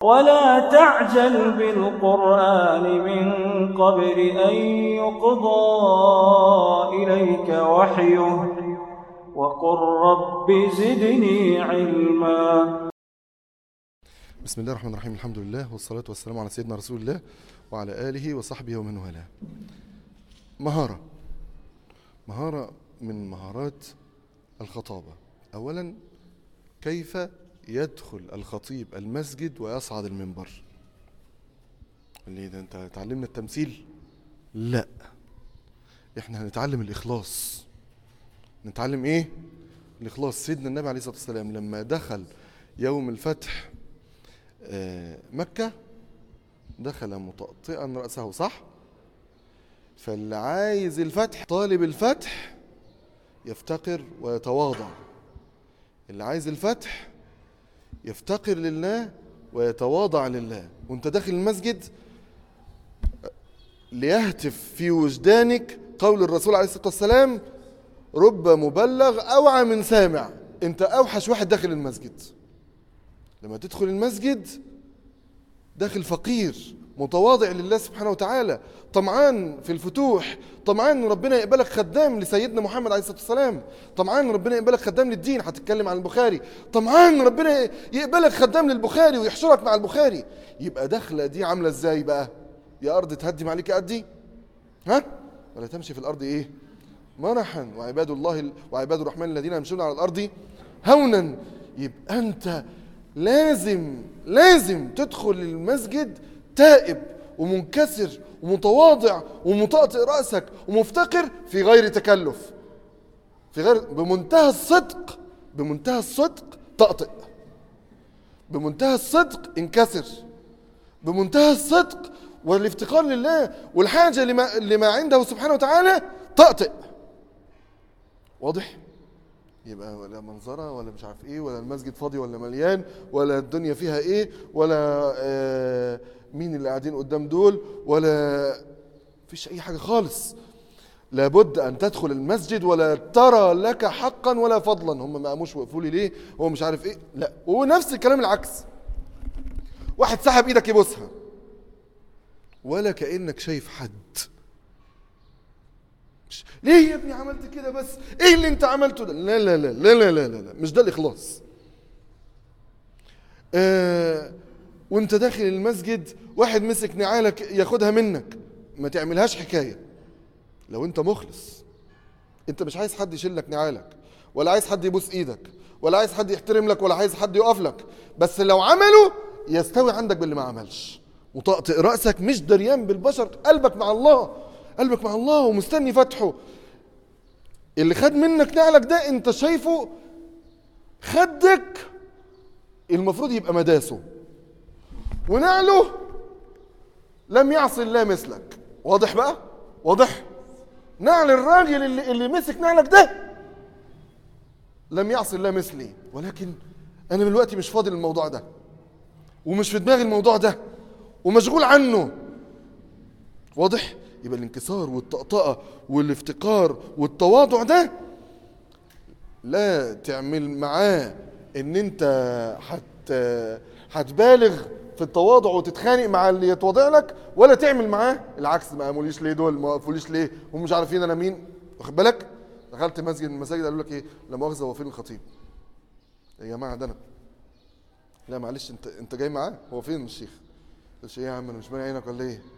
ولا تعجل بالقرآن من قبل أن يقضى إليك وحيه وقل رب زدني علما بسم الله الرحمن الرحيم الحمد لله والصلاة والسلام على سيدنا رسول الله وعلى آله وصحبه ومن والاه مهارة مهارة من مهارات الخطابة أولا كيف يدخل الخطيب المسجد ويصعد المنبر اللي ده انت تعلمنا التمثيل لا احنا هنتعلم الإخلاص نتعلم ايه الإخلاص سيدنا النبي عليه الصلاة والسلام لما دخل يوم الفتح آه، مكة دخل مطأطئا رأسه صح فاللي عايز الفتح طالب الفتح يفتقر ويتواضع اللي عايز الفتح يفتقر لله ويتواضع لله وانت داخل المسجد ليهتف في وجدانك قول الرسول عليه الصلاة والسلام رب مبلغ أوعى من سامع انت أوحش واحد داخل المسجد لما تدخل المسجد داخل فقير متواضع لله سبحانه وتعالى طمعان في الفتوح طمعان ان ربنا يقبلك خدام لسيدنا محمد عليه الصلاه والسلام طمعان ان ربنا يقبلك خدام للدين هتتكلم عن البخاري طمعان ان ربنا يقبلك خدام للبخاري ويحشرك مع البخاري يبقى داخله دي عامله ازاي بقى يا ارض تهدم عليك يا قدي ها ولا تمشي في الارض ايه مرحا وعباد الله وعباد الرحمن الذين يمشون على الارض هونا يبقى انت لازم لازم تدخل المسجد تائب ومنكسر ومتواضع ومطأطئ رأسك ومفتقر في غير تكلف في غير بمنتهى الصدق بمنتهى الصدق طأطئ بمنتهى الصدق انكسر بمنتهى الصدق والافتقار لله والحاجة لما, لما عنده سبحانه وتعالى طأطئ واضح؟ يبقى ولا منظرة ولا مش عارف ايه ولا المسجد فاضي ولا مليان ولا الدنيا فيها ايه ولا آه مين اللي قاعدين قدام دول ولا فيش اي حاجة خالص لابد ان تدخل المسجد ولا ترى لك حقا ولا فضلا هم ما قاموش وقفوا لي ليه هو مش عارف ايه لا ونفس الكلام العكس واحد سحب ايدك يبوسها ولا كانك شايف حد مش- ليه يا ابني عملت كده بس ايه اللي انت عملته ده لا لا لا لا لا لا لا, لا. مش ده الاخلاص آه وانت داخل المسجد واحد مسك نعالك ياخدها منك ما تعملهاش حكايه لو انت مخلص انت مش عايز حد يشيل لك نعالك ولا عايز حد يبوس ايدك ولا عايز حد يحترم لك ولا عايز حد يقف لك بس لو عمله يستوي عندك باللي ما عملش وطأطئ رأسك مش دريان بالبشر قلبك مع الله قلبك مع الله ومستني فتحه اللي خد منك نعلك ده انت شايفه خدك المفروض يبقى مداسه ونعله لم يعصي الله مثلك واضح بقى واضح نعل الراجل اللي, اللي مسك نعلك ده لم يعصي الله مثلي ولكن انا دلوقتي مش فاضي للموضوع ده ومش في دماغي الموضوع ده ومشغول عنه واضح يبقى الانكسار والطقطقه والافتقار والتواضع ده لا تعمل معاه ان انت هت هتبالغ في التواضع وتتخانق مع اللي يتواضع لك ولا تعمل معاه العكس ما قاموليش ليه دول ما وقفوليش ليه هم مش عارفين انا مين واخد بالك دخلت مسجد من المساجد قالوا لك ايه لا مؤاخذه هو فين الخطيب يا جماعه ده انا لا معلش انت انت جاي معاه هو فين الشيخ قلت ايه يا عم انا مش باين عينك ولا ايه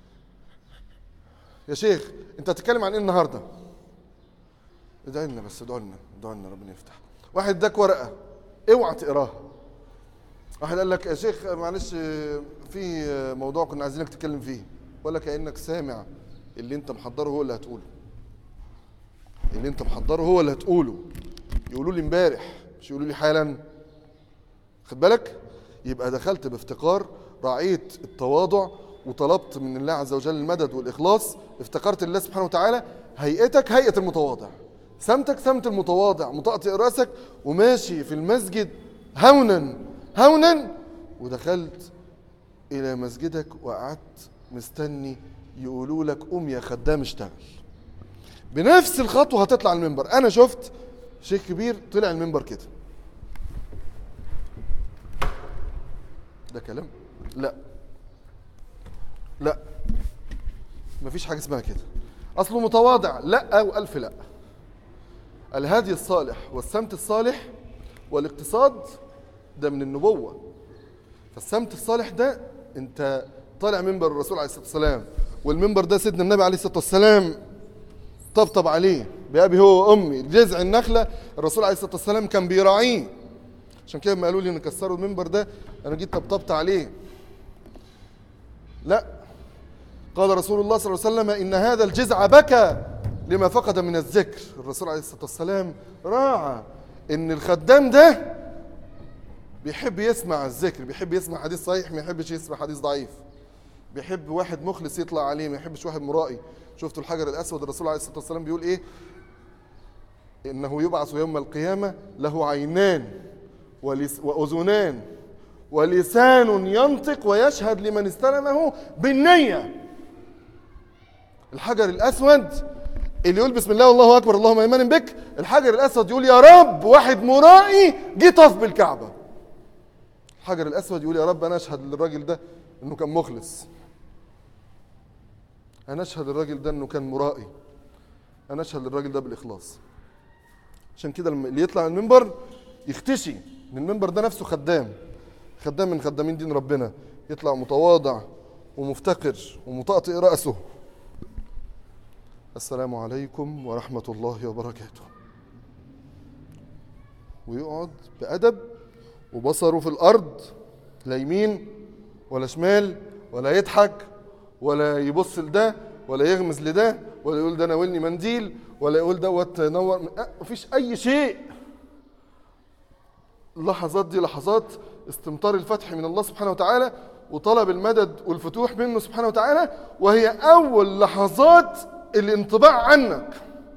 يا شيخ انت هتتكلم عن ايه النهارده ادعي لنا بس ادعوا لنا ادعوا لنا ربنا يفتح واحد اداك ورقه اوعى تقراها واحد قال لك يا شيخ معلش في موضوع كنا عايزينك تتكلم فيه ولا كانك سامع اللي انت محضره هو اللي هتقوله اللي انت محضره هو اللي هتقوله يقولوا لي امبارح مش يقولوا لي حالا خد بالك يبقى دخلت بافتقار راعيت التواضع وطلبت من الله عز وجل المدد والإخلاص افتكرت الله سبحانه وتعالى هيئتك هيئة المتواضع سمتك سمت المتواضع مطأطئ رأسك وماشي في المسجد هونا هونا ودخلت إلى مسجدك وقعدت مستني يقولوا لك قوم يا خدام اشتغل بنفس الخطوة هتطلع المنبر أنا شفت شيخ كبير طلع المنبر كده ده كلام لا لا مفيش حاجه اسمها كده اصله متواضع لا والف لا الهادي الصالح والسمت الصالح والاقتصاد ده من النبوه فالسمت الصالح ده انت طالع منبر الرسول عليه الصلاه والسلام والمنبر ده سيدنا النبي عليه الصلاه والسلام طبطب عليه بأبي هو وأمي جذع النخلة الرسول عليه الصلاة والسلام كان بيراعيه عشان كده لما قالوا لي نكسروا المنبر ده أنا جيت طبطبت عليه لا قال رسول الله صلى الله عليه وسلم إن هذا الجذع بكى لما فقد من الذكر الرسول عليه الصلاة والسلام راعى إن الخدام ده بيحب يسمع الذكر بيحب يسمع حديث صحيح ما يحبش يسمع حديث ضعيف بيحب واحد مخلص يطلع عليه ما يحبش واحد مرائي شفتوا الحجر الاسود الرسول عليه الصلاه والسلام بيقول ايه انه يبعث يوم القيامه له عينان ولس واذنان ولسان ينطق ويشهد لمن استلمه بالنيه الحجر الاسود اللي يقول بسم الله والله اكبر اللهم ايمان بك الحجر الاسود يقول يا رب واحد مرائي جه طاف بالكعبه الحجر الاسود يقول يا رب انا اشهد للراجل ده انه كان مخلص انا اشهد للراجل ده انه كان مرائي انا اشهد للراجل ده بالاخلاص عشان كده لما اللي يطلع من المنبر يختشي ان المنبر ده نفسه خدام خدام من خدامين دين ربنا يطلع متواضع ومفتقر ومطأطئ رأسه السلام عليكم ورحمة الله وبركاته ويقعد بأدب وبصره في الأرض لا يمين ولا شمال ولا يضحك ولا يبص لده ولا يغمز لده ولا يقول ده ناولني منديل ولا يقول دوت نور أه، مفيش أي شيء اللحظات دي لحظات استمطار الفتح من الله سبحانه وتعالى وطلب المدد والفتوح منه سبحانه وتعالى وهي أول لحظات الانطباع عنك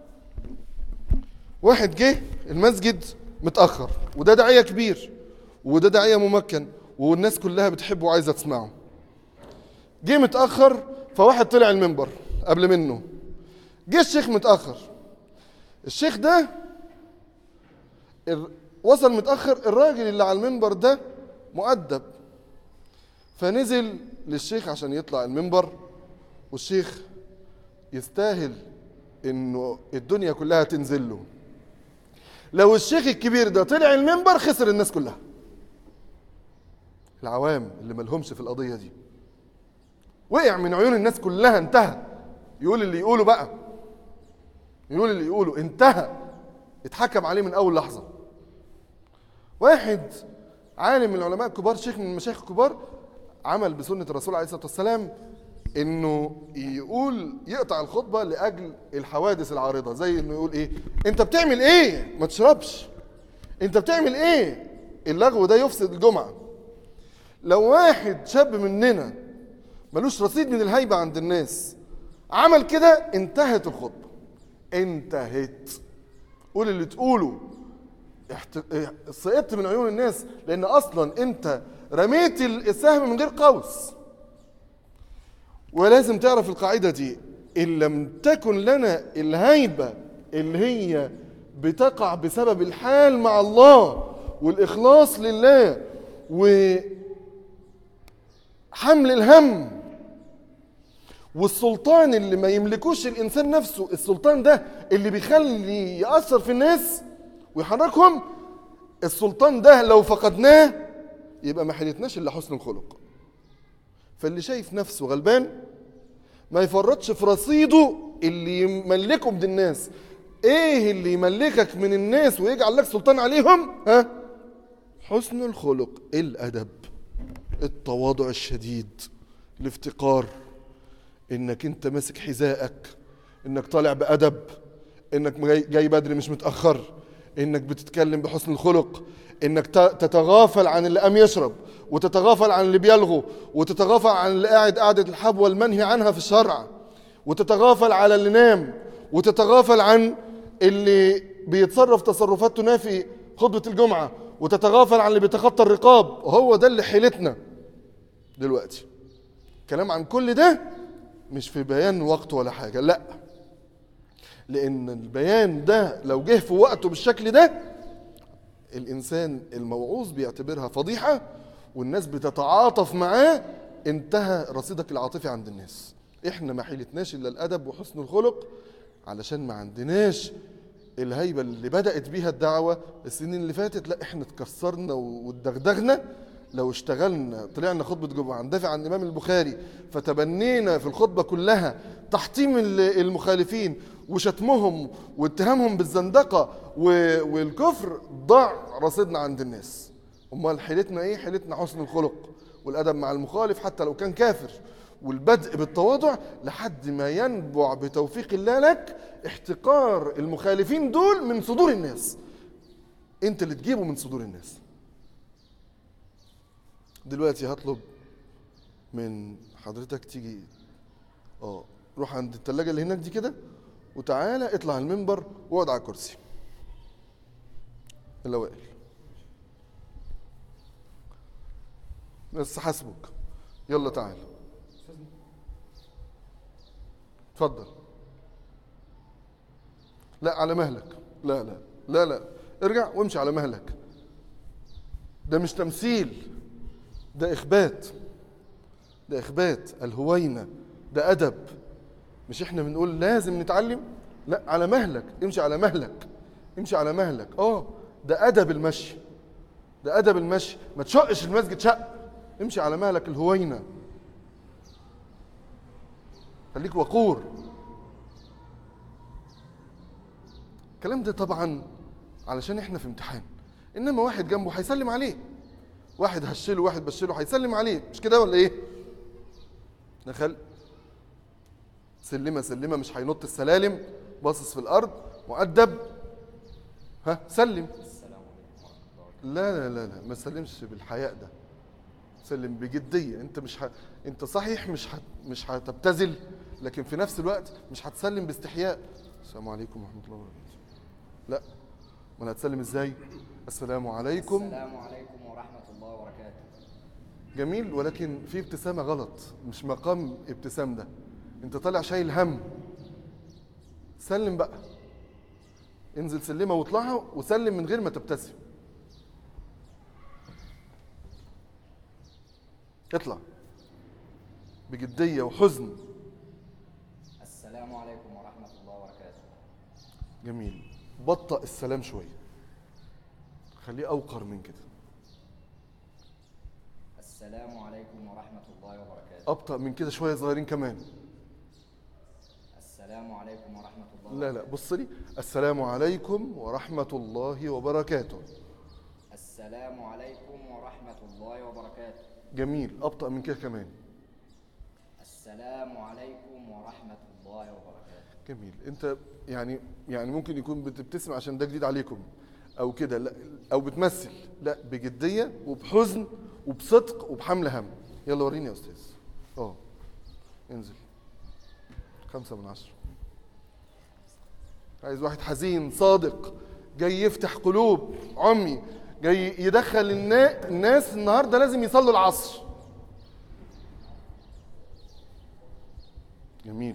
واحد جه المسجد متأخر وده داعية كبير وده داعية ممكن والناس كلها بتحبه وعايزة تسمعه جه متأخر فواحد طلع المنبر قبل منه جه الشيخ متأخر الشيخ ده ال- وصل متأخر الراجل اللي على المنبر ده مؤدب فنزل للشيخ عشان يطلع المنبر والشيخ يستاهل انه الدنيا كلها تنزل له لو الشيخ الكبير ده طلع المنبر خسر الناس كلها العوام اللي ملهمش في القضية دي وقع من عيون الناس كلها انتهى يقول اللي يقوله بقى يقول اللي يقوله انتهى اتحكم عليه من اول لحظه واحد عالم من العلماء الكبار شيخ من المشايخ الكبار عمل بسنه الرسول عليه الصلاه والسلام انه يقول يقطع الخطبه لاجل الحوادث العارضه زي انه يقول ايه انت بتعمل ايه ما تشربش انت بتعمل ايه اللغو ده يفسد الجمعه لو واحد شاب مننا ملوش رصيد من الهيبه عند الناس عمل كده انتهت الخطبه انتهت قول اللي تقوله احت... اه، سقطت من عيون الناس لان اصلا انت رميت السهم من غير قوس ولازم تعرف القاعده دي ان لم تكن لنا الهيبه اللي هي بتقع بسبب الحال مع الله والاخلاص لله وحمل الهم والسلطان اللي ما يملكوش الانسان نفسه السلطان ده اللي بيخلي ياثر في الناس ويحركهم السلطان ده لو فقدناه يبقى ما حيلتناش الا حسن الخلق فاللي شايف نفسه غلبان ما يفرطش في رصيده اللي يملكه من الناس ايه اللي يملكك من الناس ويجعل لك سلطان عليهم ها حسن الخلق الادب التواضع الشديد الافتقار انك انت ماسك حذائك انك طالع بادب انك جاي- جاي بدري مش متاخر انك بتتكلم بحسن الخلق انك ت- تتغافل عن اللي قام يشرب وتتغافل عن اللي بيلغو وتتغافل عن اللي قاعد قعده الحبوه المنهي عنها في الشرع وتتغافل على اللي نام وتتغافل عن اللي بيتصرف تصرفات تنافي خطبه الجمعه وتتغافل عن اللي بيتخطى الرقاب هو ده اللي حيلتنا دلوقتي كلام عن كل ده مش في بيان وقت ولا حاجة لا لأن البيان ده لو جه في وقته بالشكل ده الإنسان الموعوظ بيعتبرها فضيحة والناس بتتعاطف معاه انتهى رصيدك العاطفي عند الناس احنا ما حيلتناش الا الادب وحسن الخلق علشان ما عندناش الهيبه اللي بدات بيها الدعوه السنين اللي فاتت لا احنا اتكسرنا واتدغدغنا لو اشتغلنا طلعنا خطبه جمعه ندافع عن الامام البخاري فتبنينا في الخطبه كلها تحطيم ال- المخالفين وشتمهم واتهامهم بالزندقه و- والكفر ضاع رصيدنا عند الناس امال حيلتنا ايه حيلتنا حسن الخلق والادب مع المخالف حتى لو كان كافر والبدء بالتواضع لحد ما ينبع بتوفيق الله لك احتقار المخالفين دول من صدور الناس انت اللي تجيبه من صدور الناس دلوقتي هطلب من حضرتك تيجي اه روح عند التلاجة اللي هناك دي كده وتعالى اطلع المنبر واقعد على الكرسي الاوائل بس حسبك يلا تعال اتفضل لا على مهلك لا لا لا لا ارجع وامشي على مهلك ده مش تمثيل ده اخبات ده اخبات الهوينه ده ادب مش احنا بنقول لازم نتعلم لا على مهلك امشي على مهلك امشي على مهلك اه ده ادب المشي ده ادب المشي ما تشقش المسجد شق امشي على مهلك الهوينه خليك وقور الكلام ده طبعا علشان احنا في امتحان انما واحد جنبه هيسلم عليه واحد هشله واحد بشله هيسلم عليه مش كده ولا ايه دخل سلمه سلمه مش هينط السلالم باصص في الارض مؤدب ها سلم لا لا لا لا ما تسلمش بالحياء ده سلم بجديه انت مش ه... انت صحيح مش ه... مش هتبتذل لكن في نفس الوقت مش هتسلم باستحياء السلام عليكم ورحمه الله وبركاته لا امال هتسلم ازاي السلام عليكم السلام عليكم ورحمة الله وبركاته جميل ولكن في ابتسامة غلط مش مقام ابتسام ده انت طالع شايل هم سلم بقى انزل سلمة واطلعها وسلم من غير ما تبتسم اطلع بجدية وحزن السلام عليكم ورحمة الله وبركاته جميل بطأ السلام شوية خليه أوقر من كده السلام عليكم ورحمة الله وبركاته أبطأ من كده شوية صغيرين كمان السلام عليكم ورحمة الله لا لا بص لي السلام عليكم ورحمة الله وبركاته السلام عليكم ورحمة الله وبركاته جميل أبطأ من كده كمان السلام عليكم ورحمة الله وبركاته جميل أنت يعني يعني ممكن يكون بتبتسم عشان ده جديد عليكم أو كده لا أو بتمثل لا بجدية وبحزن وبصدق وبحمل هم يلا وريني يا أستاذ أه انزل خمسة من عشرة عايز واحد حزين صادق جاي يفتح قلوب عمي جاي يدخل النا- الناس النهارده لازم يصلوا العصر جميل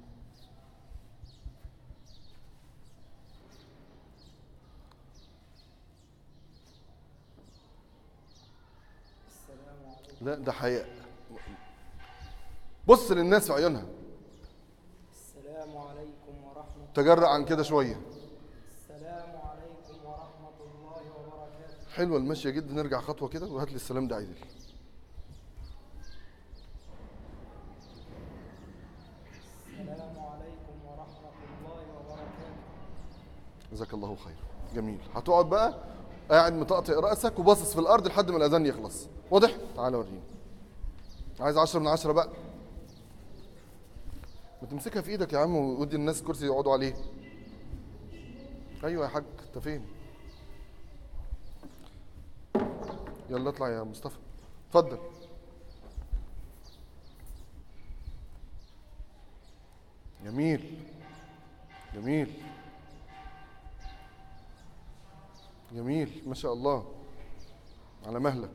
لا ده حياء بص للناس في عيونها السلام عليكم ورحمة تجرأ عن كده شويه السلام عليكم ورحمة الله وبركاته حلوه المشيه جدا نرجع خطوه كده وهات لي السلام ده عدل السلام عليكم ورحمة الله وبركاته جزاك الله خير جميل هتقعد بقى قاعد مطقطق راسك وباصص في الارض لحد ما الاذان يخلص واضح تعالى وريني عايز عشرة من عشرة بقى ما تمسكها في ايدك يا عم ودي الناس كرسي يقعدوا عليه ايوه يا حاج انت فين يلا اطلع يا مصطفى اتفضل جميل جميل جميل ما شاء الله على مهلك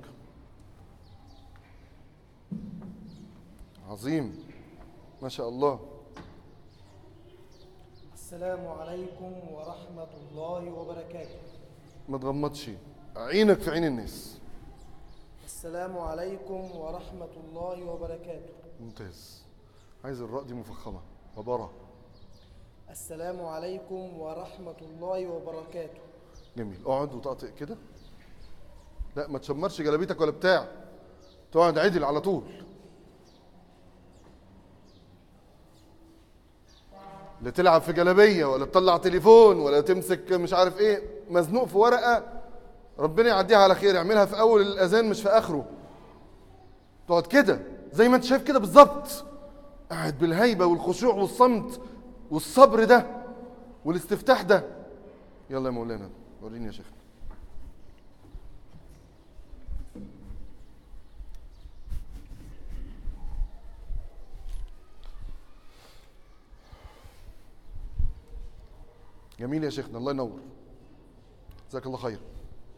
عظيم ما شاء الله السلام عليكم ورحمة الله وبركاته ما تغمضش عينك في عين الناس السلام عليكم ورحمة الله وبركاته ممتاز عايز الراء دي مفخمة وبرة السلام عليكم ورحمة الله وبركاته جميل اقعد وطقطق كده لا ما تشمرش جلابيتك ولا بتاع تقعد عدل على طول لا تلعب في جلابيه ولا تطلع تليفون ولا تمسك مش عارف ايه مزنوق في ورقه ربنا يعديها على خير اعملها في اول الاذان مش في اخره تقعد كده زي ما انت شايف كده بالظبط قاعد بالهيبه والخشوع والصمت والصبر ده والاستفتاح ده يلا يا مولانا وريني يا شيخ جميل يا شيخنا الله ينور جزاك الله خير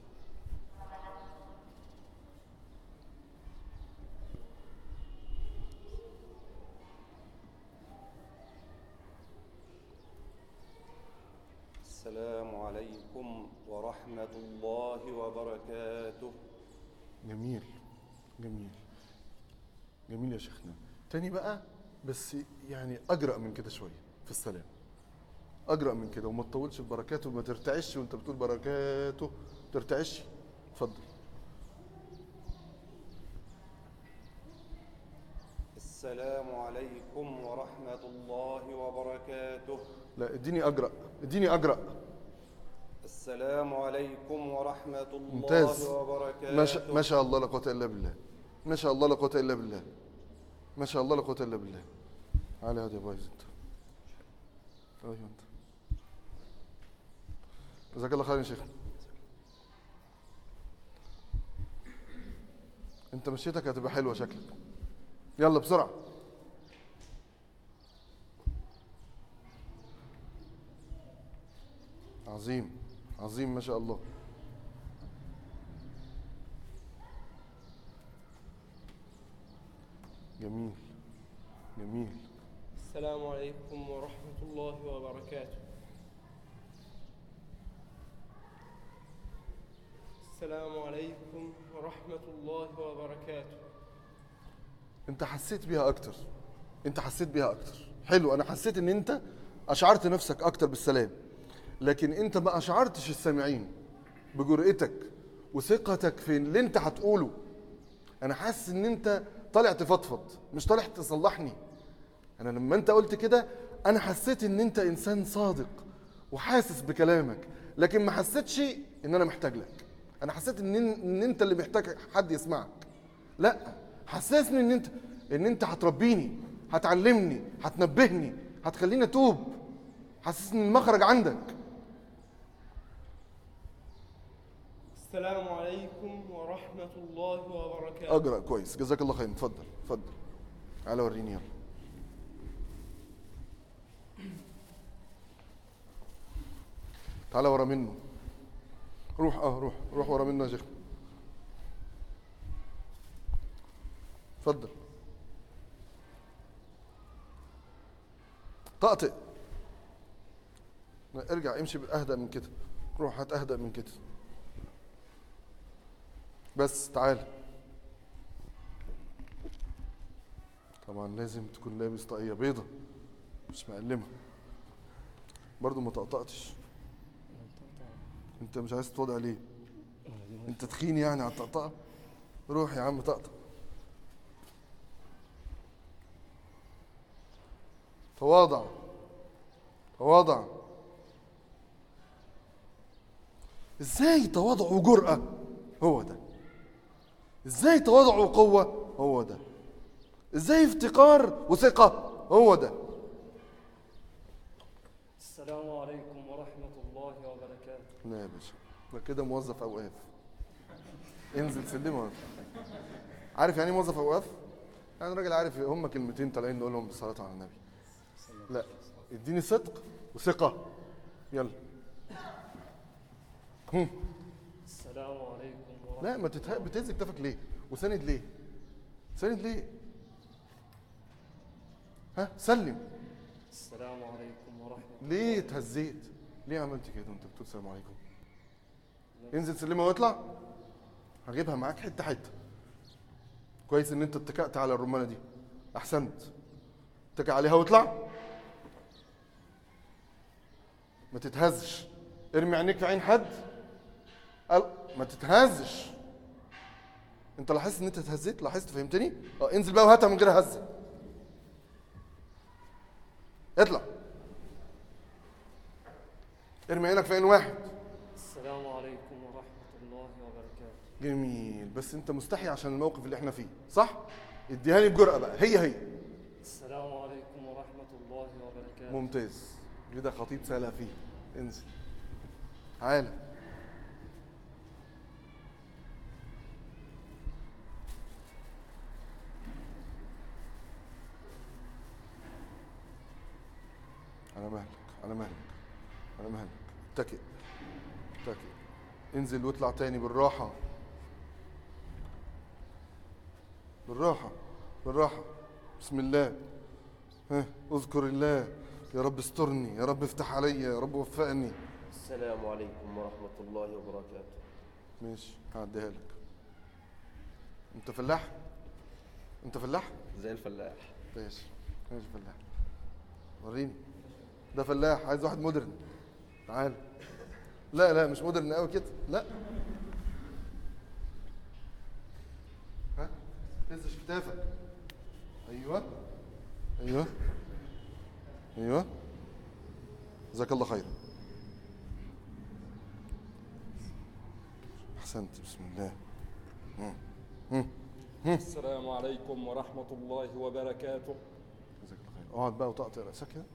السلام عليكم ورحمة الله وبركاته جميل جميل جميل يا شيخنا تاني بقى بس يعني اجرأ من كده شويه في السلام اجرأ من كده وما تطولش في بركاته وما ترتعش وانت بتقول بركاته ما ترتعش اتفضل السلام عليكم ورحمة الله وبركاته لا اديني اجرأ اديني اجرأ السلام عليكم ورحمة الله ممتاز وبركاته ما شاء, ما شاء الله لا قوه الا بالله ما شاء الله لا قوه الا بالله ما شاء الله لا قوه الا بالله على هذا يا بايظ انت ايوه انت جزاك الله خير يا شيخ انت مشيتك هتبقى حلوه شكلك يلا بسرعه عظيم عظيم ما شاء الله جميل جميل السلام عليكم ورحمة الله وبركاته السلام عليكم ورحمة الله وبركاته انت حسيت بيها اكتر انت حسيت بيها اكتر حلو انا حسيت ان انت اشعرت نفسك اكتر بالسلام لكن انت ما اشعرتش السامعين بجرأتك وثقتك في اللي انت هتقوله انا حاسس ان انت طالع تفضفض مش طالع تصلحني انا لما انت قلت كده انا حسيت ان انت انسان صادق وحاسس بكلامك لكن ما حسيتش ان انا محتاج لك انا حسيت ان ان انت اللي محتاج حد يسمعك لا حسسني ان انت ان انت هتربيني هتعلمني هتنبهني هتخليني اتوب حسسني ان المخرج عندك السلام عليكم ورحمة الله وبركاته اجرأ كويس جزاك الله خير اتفضل اتفضل تعالى وريني يلا تعالى ورا منه روح اه روح روح ورا منه يا شيخ اتفضل طقطق لا، ارجع امشي اهدى من كده روح هات اهدى من كده بس تعال طبعا لازم تكون لابس طاقية بيضة مش مقلمة برضو ما طقطقتش انت مش عايز تتوضع ليه انت تخين يعني على الطقطقة روح يا عم طقطق تواضع تواضع ازاي تواضع وجرأة هو ده ازاي تواضع وقوة هو ده ازاي افتقار وثقة هو ده السلام عليكم ورحمة الله وبركاته لا يا باشا ده كده موظف اوقاف انزل سلمه عارف يعني ايه موظف اوقاف يعني راجل عارف هم كلمتين طالعين نقولهم بالصلاه على النبي لا اديني صدق وثقه يلا هم. السلام عليكم ورحمة لا ما تتهق بتهز كتفك ليه وساند ليه ساند ليه ها سلم السلام عليكم ورحمة ليه اتهزيت ليه عملت كده وانت بتقول السلام عليكم انزل سلمه واطلع هجيبها معاك حته حته كويس ان انت اتكأت على الرمانة دي احسنت اتكأ عليها واطلع ما تتهزش ارمي عينيك في عين حد قال ما تتهزش انت لاحظت ان انت اتهزيت لاحظت فهمتني اه انزل بقى وهاتها من غير هزه اطلع ارمي عينك في عين واحد السلام عليكم ورحمة الله وبركاته جميل بس انت مستحي عشان الموقف اللي احنا فيه صح اديها لي بجرأة بقى هي هي السلام عليكم ورحمة الله وبركاته ممتاز كده خطيب سهلها فيه انزل تعالى على مهلك على مهلك على مهلك اتكئ اتكئ انزل واطلع تاني بالراحة بالراحة بالراحة بسم الله ها اذكر الله يا رب استرني يا رب افتح عليا يا رب وفقني السلام عليكم ورحمة الله وبركاته ماشي هعديها لك انت فلاح انت فلاح زي الفلاح ماشي ماشي فلاح وريني ده فلاح عايز واحد مودرن تعال لا لا مش مودرن قوي كده لا ها تهزش كتافك ايوه ايوه ايوه جزاك الله خير احسنت بسم الله مم. مم. السلام عليكم ورحمة الله وبركاته جزاك الله خير اقعد بقى وطقطق راسك كده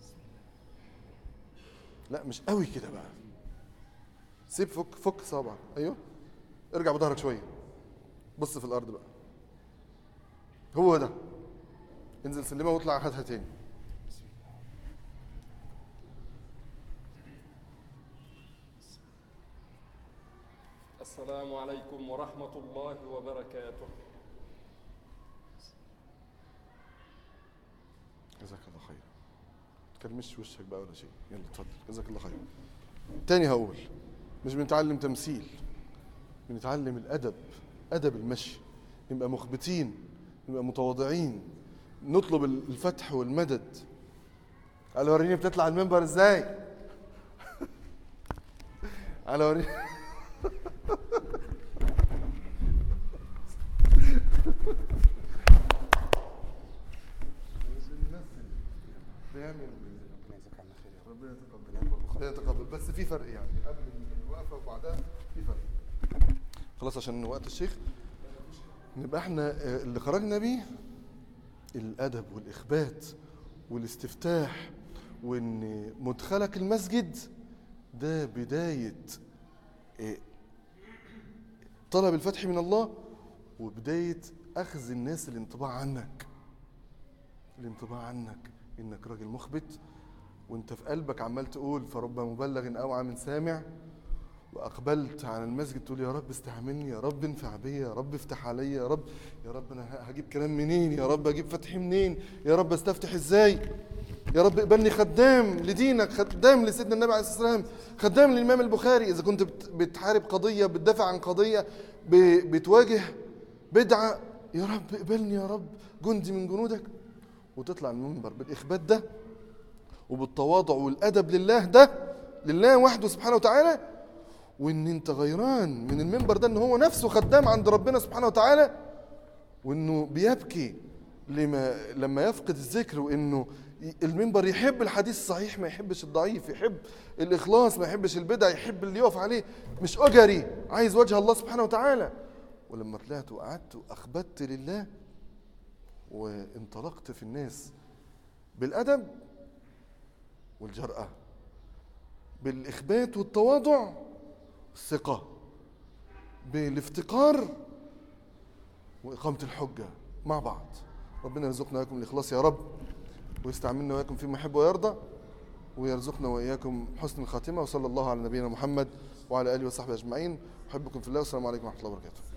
لا مش قوي كده بقى سيب فك فك صابعك ايوه ارجع بظهرك شويه بص في الارض بقى هو ده انزل سلمه واطلع هاتها تاني السلام عليكم ورحمة الله وبركاته جزاك الله خير ما تكرمش وشك بقى ولا شيء يلا اتفضل جزاك الله خير تاني هقول مش بنتعلم تمثيل بنتعلم الادب ادب المشي نبقى مخبتين نبقى متواضعين نطلب الفتح والمدد على وريني بتطلع المنبر ازاي على وريني بيعمل ربنا يتقبل ربنا يتقبل بس في فرق يعني قبل الوقفه وبعدها في فرق خلاص عشان وقت الشيخ نبقى احنا آه، اللي خرجنا بيه الادب والاخبات والاستفتاح وان مدخلك المسجد ده بدايه آه، طلب الفتح من الله وبدايه اخذ الناس الانطباع عنك الانطباع عنك انك راجل مخبت وانت في قلبك عمال تقول فرب مبلغ اوعى من سامع واقبلت على المسجد تقول يا رب استعملني يا رب انفع بيا يا رب افتح عليا يا رب يا رب انا ه- هجيب كلام منين يا رب اجيب فتح منين يا رب استفتح ازاي يا رب اقبلني خدام لدينك خدام لسيدنا النبي عليه الصلاه والسلام خدام للامام البخاري اذا كنت بت- بتحارب قضيه بتدافع عن قضيه ب- بتواجه بدعه يا رب اقبلني يا رب جندي من جنودك وتطلع المنبر بالاخبات ده وبالتواضع والادب لله ده لله وحده سبحانه وتعالى وان انت غيران من المنبر ده ان هو نفسه خدام عند ربنا سبحانه وتعالى وانه بيبكي لما لما يفقد الذكر وانه ي- المنبر يحب الحديث الصحيح ما يحبش الضعيف يحب الاخلاص ما يحبش البدع يحب اللي يقف عليه مش اجري عايز وجه الله سبحانه وتعالى ولما طلعت وقعدت واخبت لله وانطلقت في الناس بالادب والجرأة بالإخبات والتواضع الثقة بالافتقار وإقامة الحجة مع بعض ربنا يرزقنا وإياكم الإخلاص يا رب ويستعملنا وإياكم فيما يحب ويرضى ويرزقنا وإياكم حسن الخاتمة وصلى الله على نبينا محمد وعلى آله وصحبه أجمعين أحبكم في الله والسلام عليكم ورحمة الله وبركاته